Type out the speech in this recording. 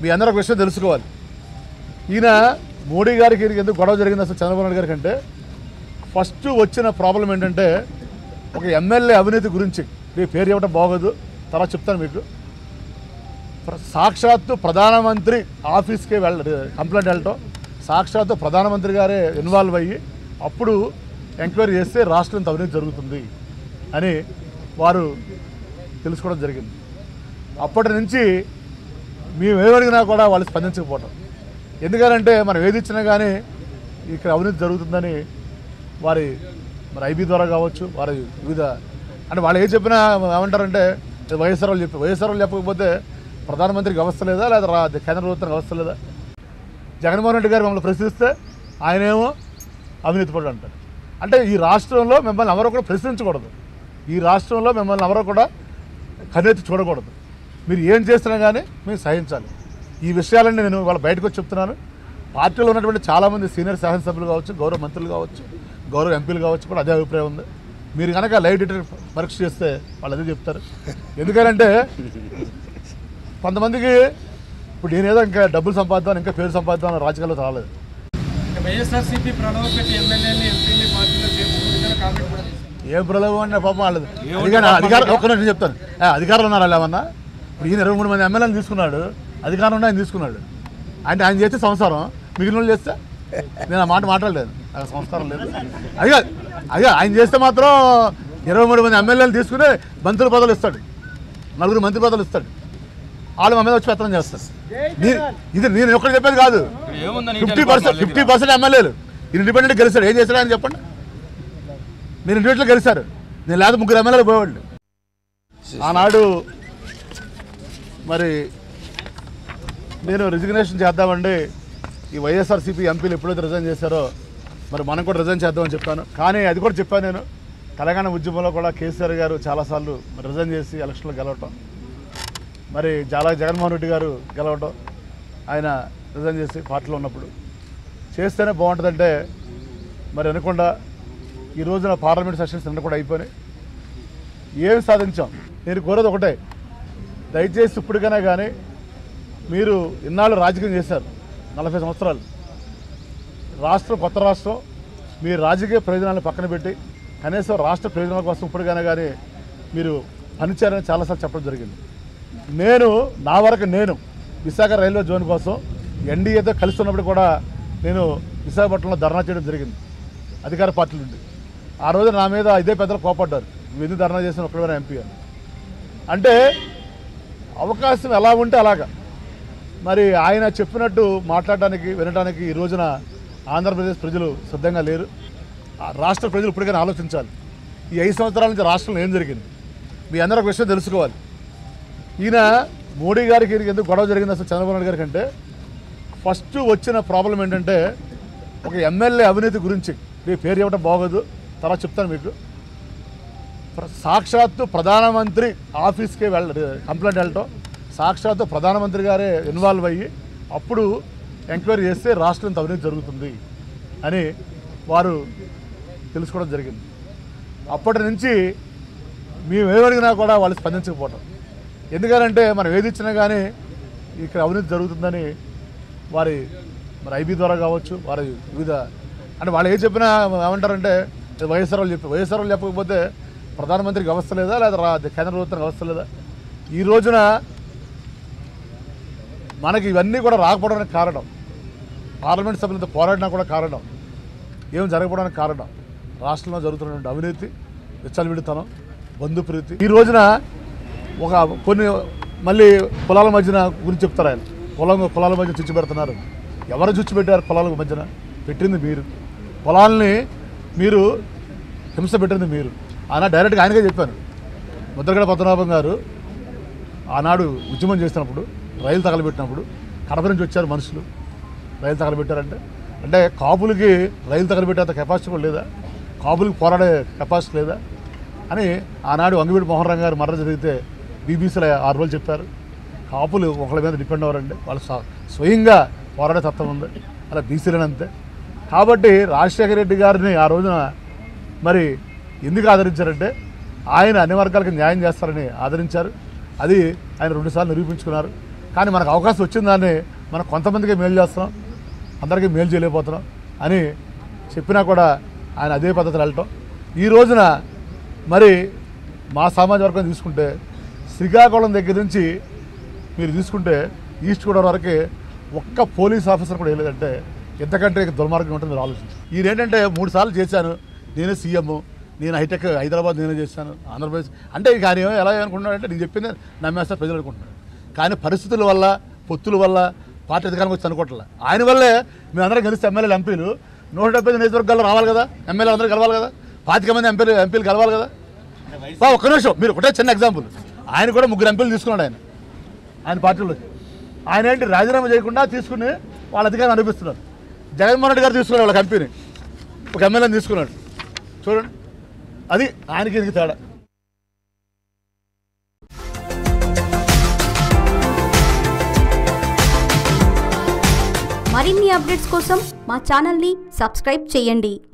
మీ అందరూ ఒక విషయం తెలుసుకోవాలి ఈయన మోడీ గారికి ఈయనకి ఎందుకు గొడవ జరిగింది అసలు చంద్రబాబు నాయుడు గారి కంటే ఫస్ట్ వచ్చిన ప్రాబ్లం ఏంటంటే ఒక ఎమ్మెల్యే అవినీతి గురించి మీ పేరు ఇవ్వడం బాగోదు తర్వాత చెప్తాను మీకు ప్ర- సాక్షాత్తు ప్రధానమంత్రి ఆఫీస్కి వెళ్ళ కంప్లైంట్ వెళ్ళటం సాక్షాత్తు ప్రధానమంత్రి గారే ఇన్వాల్వ్ అయ్యి అప్పుడు ఎంక్వైరీ చేస్తే రాష్ట్రం ఇంత అవినీతి జరుగుతుంది అని వారు తెలుసుకోవడం జరిగింది అప్పటి నుంచి మేము ఏమడిగినా కూడా వాళ్ళు స్పందించకపోవటం ఎందుకనంటే మనం ఏది ఇచ్చినా కానీ ఇక్కడ అవినీతి జరుగుతుందని వారి మరి ఐబీ ద్వారా కావచ్చు వారి వివిధ అంటే వాళ్ళు ఏం చెప్పినా ఏమంటారంటే ఇది వైఎస్ఆర్ వాళ్ళు చెప్పి వైఎస్ఆర్ వాళ్ళు చెప్పకపోతే ప్రధానమంత్రికి అవస్థ లేదా లేదా రా- కేంద్ర ప్రభుత్వానికి అవస్థ లేదా జగన్మోహన్ రెడ్డి గారు మమ్మల్ని ప్రశ్నిస్తే ఆయనేమో అవినీతి పడు అంటారు అంటే ఈ రాష్ట్రంలో మిమ్మల్ని ఎవరో కూడా ప్రశ్నించకూడదు ఈ రాష్ట్రంలో మిమ్మల్ని ఎవరో కూడా కన్నెత్తి చూడకూడదు మీరు ఏం చేస్తున్నా కానీ మీరు సహించాలి ఈ విషయాలన్నీ నేను వాళ్ళ బయటకు వచ్చి చెప్తున్నాను పార్టీలో ఉన్నటువంటి చాలామంది సీనియర్ శాసనసభ్యులు కావచ్చు గౌరవ మంత్రులు కావచ్చు గౌరవ ఎంపీలు కావచ్చు కూడా అదే అభిప్రాయం ఉంది మీరు కనుక లైవ్ డిటెక్టర్ పరీక్ష చేస్తే వాళ్ళు అదే చెప్తారు ఎందుకంటే కొంతమందికి ఇప్పుడు నేనేదో ఇంకా డబ్బులు సంపాదిద్దాం ఇంకా పేరు సంపాదిద్దాం రాజకీయాల్లో రాలేదు వైఎస్ఆర్సీపీ ప్రలోభ పెట్టి ఎమ్మెల్యేని ఎంపీని పార్టీలో చేర్చుకుంటుందని కామెంట్ కూడా చేశారు ఏం ప్రలోభం అంటే పాపం వాళ్ళది అధికారం అధికారం ఒక్క నిమిషం చెప్తాను ఏ, అధికారులు ఉన్నారు వాళ్ళు ఏమన్నా ఇప్పుడు ఈయన ఇరవై మూడు మంది ఎమ్మెల్యేలు తీసుకున్నాడు అధికారం ఉండి ఆయన తీసుకున్నాడు అంటే ఆయన చేస్తే సంసారం మిగిలిన వాళ్ళు చేస్తే నేను ఆ మాట మాట్లాడలేదు నాకు సంస్కారం లేదు అది కాదు అది కాదు, ఆయన చేస్తే మాత్రం ఇరవై మూడు మంది ఎమ్మెల్యేలు తీసుకుని మంత్రి పదవులు ఇస్తాడు నలుగురు మంత్రి పదవులు ఇస్తాడు వాళ్ళు మా మీద వచ్చి పెత్తనం చేస్తారు నీ- ఇది నేను ఒక్కటి చెప్పేది కాదు ఫిఫ్టీ పర్సెంట్ ఫిఫ్టీ పర్సెంట్ ఎమ్మెల్యేలు ఇండిపెండెంట్ గెలిచాడు ఏం చేశాడు అని చెప్పండి మీరు ఇండివిజువల్ గెలిచారు నేను లేదా ముగ్గురు ఎమ్మెల్యేలు పోయేవాళ్ళు ఆనాడు మరి నేను రిజిగ్నేషన్ చేద్దామండి ఈ వైఎస్ఆర్సీపీ ఎంపీలు ఎప్పుడైతే రిజైన్ చేశారో మరి మనం కూడా రిజైన్ చేద్దామని చెప్పాను కానీ అది కూడా చెప్పాను నేను తెలంగాణ ఉద్యమంలో కూడా కేసీఆర్ గారు చాలాసార్లు మరి రిజైన్ చేసి ఎలక్షన్లో గెలవటం మరి చాలా జగన్మోహన్ రెడ్డి గారు గెలవటం ఆయన రిజైన్ చేసి పార్టీలో ఉన్నప్పుడు చేస్తేనే బాగుంటుందంటే మరి అనకుండా ఈ రోజున పార్లమెంట్ సెషన్స్ నిన్న కూడా అయిపోయినాయి ఏమి సాధించాం నేను కోరేది ఒకటే దయచేసి ఇప్పటికైనా కానీ మీరు ఇన్నాళ్ళు రాజకీయం చేశారు నలభై సంవత్సరాలు రాష్ట్రం కొత్త రాష్ట్రం మీ రాజకీయ ప్రయోజనాలను పక్కన పెట్టి కనీసం రాష్ట్ర ప్రయోజనాల కోసం ఇప్పటికైనా కానీ మీరు పనిచేయాలని చాలాసార్లు చెప్పడం జరిగింది నేను నా వరకు నేను విశాఖ రైల్వే జోన్ కోసం ఎన్డీఏతో కలిసి ఉన్నప్పుడు కూడా నేను విశాఖపట్నంలో ధర్నా చేయడం జరిగింది అధికార పార్టీ నుండి ఆ రోజు నా మీద ఇదే పెద్దలు కోపడ్డారు నువ్వు ఎందుకు ధర్నా చేసిన ఒక్కడైనా ఎంపీ అని అంటే అవకాశం ఎలా ఉంటే అలాగా మరి ఆయన చెప్పినట్టు మాట్లాడడానికి వినడానికి ఈ రోజున ఆంధ్రప్రదేశ్ ప్రజలు సిద్ధంగా లేరు ఆ రాష్ట్ర ప్రజలు ఇప్పటికైనా ఆలోచించాలి ఈ ఐదు సంవత్సరాల నుంచి రాష్ట్రంలో ఏం జరిగింది మీ అందరూ ఒక విషయం తెలుసుకోవాలి ఈయన మోడీ గారికి ఈయనకి ఎందుకు గొడవ జరిగింది అసలు చంద్రబాబు నాయుడు గారి కంటే ఫస్ట్ వచ్చిన ప్రాబ్లం ఏంటంటే ఒక ఎమ్మెల్యే అవినీతి గురించి మీ పేరు ఇవ్వడం బాగోదు తర్వాత చెప్తాను మీకు ప్ర- సాక్షాత్తు ప్రధానమంత్రి ఆఫీస్కి వెళ్ళ కంప్లైంట్ వెళ్ళటం సాక్షాత్తు ప్రధానమంత్రి గారే ఇన్వాల్వ్ అయ్యి అప్పుడు ఎంక్వైరీ చేస్తే రాష్ట్రం ఇంత అవినీతి జరుగుతుంది అని వారు తెలుసుకోవడం జరిగింది అప్పటి నుంచి మేము ఏమడిగినా కూడా వాళ్ళు స్పందించకపోవటం ఎందుకనంటే మనం ఏది ఇచ్చినా కానీ ఇక్కడ అవినీతి జరుగుతుందని వారి మరి ఐబీ ద్వారా కావచ్చు వారి వివిధ అంటే వాళ్ళు ఏం చెప్పినా ఏమంటారంటే ఇది వైఎస్ఆర్ వాళ్ళు చెప్పి వైఎస్ఆర్ వాళ్ళు చెప్పకపోతే ప్రధానమంత్రికి అవస్థ లేదా లేదా రా- కేంద్ర ప్రభుత్వానికి అవస్థ లేదా ఈ రోజున మనకి ఇవన్నీ కూడా రాకపోవడానికి కారణం పార్లమెంట్ సభ్యులతో పోరాడినా కూడా కారణం ఏం జరగకపోవడానికి కారణం రాష్ట్రంలో జరుగుతున్నటువంటి అవినీతి విచ్చలవిడితనం బంధుప్రీతి ఈ రోజున ఒక కొన్ని మళ్ళీ కులాల మధ్యన గురించి చెప్తారు ఆయన కులం కులాల మధ్య చుచ్చు పెడుతున్నారు ఎవరు చుచ్చు పెట్టారు కులాల మధ్యన పెట్టింది మీరు కులాలని మీరు హింస పెట్టింది మీరు ఆయన డైరెక్ట్గా ఆయనకే చెప్పాను ముద్రగడ పద్మనాభం గారు ఆనాడు ఉద్యమం చేసినప్పుడు రైలు తగలబెట్టినప్పుడు కడప నుంచి వచ్చారు మనుషులు రైలు తగలబెట్టారంటే అంటే కాపులకి రైలు తగలబెట్టేంత కెపాసిటీ కూడా లేదా కాపులకి పోరాడే కెపాసిటీ లేదా అని ఆనాడు వంగవీడి మోహన్ రంగ గారు మర్ర జరిగితే బీబీసీలో ఆరు రోజులు చెప్పారు కాపులు ఒకళ్ళ మీద డిపెండ్ అవ్వరండి వాళ్ళు స్వ- స్వయంగా పోరాడే తత్వం ఉంది అలా బీసీలని అంతే కాబట్టి రాజశేఖర రెడ్డి గారిని ఆ రోజున మరి ఎందుకు ఆదరించారంటే ఆయన అన్ని వర్గాలకు న్యాయం చేస్తారని ఆదరించారు అది ఆయన రెండుసార్లు నిరూపించుకున్నారు కానీ మనకు అవకాశం వచ్చిన దాన్ని మనం కొంతమందికి మేలు చేస్తున్నాం అందరికీ మేలు చేయలేకపోతున్నాం అని చెప్పినా కూడా ఆయన అదే పద్ధతిలో వెళ్ళటం ఈ రోజున మరి మా సామాజిక వర్గం తీసుకుంటే శ్రీకాకుళం దగ్గర నుంచి మీరు తీసుకుంటే ఈస్ట్ గోదావరి వరకు ఒక్క పోలీస్ ఆఫీసర్ కూడా వేయలేదంటే ఎంతకంటే ఇక దుర్మార్గం ఉంటుంది మీరు ఆలోచించి ఈయనేంటంటే మూడు సార్లు చేశాను నేనే సీఎం నేను హైటెక్ హైదరాబాద్ నేనే చేశాను ఆంధ్రప్రదేశ్ అంటే ఇక ఆయన ఏమో ఎలా అనుకుంటున్నాడంటే నేను చెప్పింది నమ్మేస్తారు ప్రజలు అనుకుంటున్నాడు కానీ పరిస్థితుల వల్ల పొత్తుల వల్ల పార్టీ అధికారానికి వచ్చి అనుకోవట్లే ఆయన వల్లే మేము అందరం కలిసి ఎమ్మెల్యేలు ఎంపీలు నూట డెబ్బై ఐదు నియోజకవర్గాల్లో రావాలి కదా ఎమ్మెల్యేలు అందరూ కలవాలి కదా పాతిక మంది ఎంపీలు ఎంపీలు కలవాలి కదా బా ఒక్క నిమిషం మీరు ఒకటే చిన్న ఎగ్జాంపుల్ ఆయన కూడా ముగ్గురు ఎంపీలు తీసుకున్నాడు ఆయన ఆయన పార్టీలో ఆయన ఏంటి రాజీనామా చేయకుండా తీసుకుని వాళ్ళ అధికారం అనిపిస్తున్నారు జగన్మోహన్ రెడ్డి గారు తీసుకున్నాడు వాళ్ళ కంపెనీ ఒక ఎమ్మెల్యేని తీసుకున్నాడు చూడండి అది ఆయనకి ఇది తేడా మరిన్ని అప్డేట్స్ కోసం మా ఛానల్ని సబ్స్క్రైబ్ చేయండి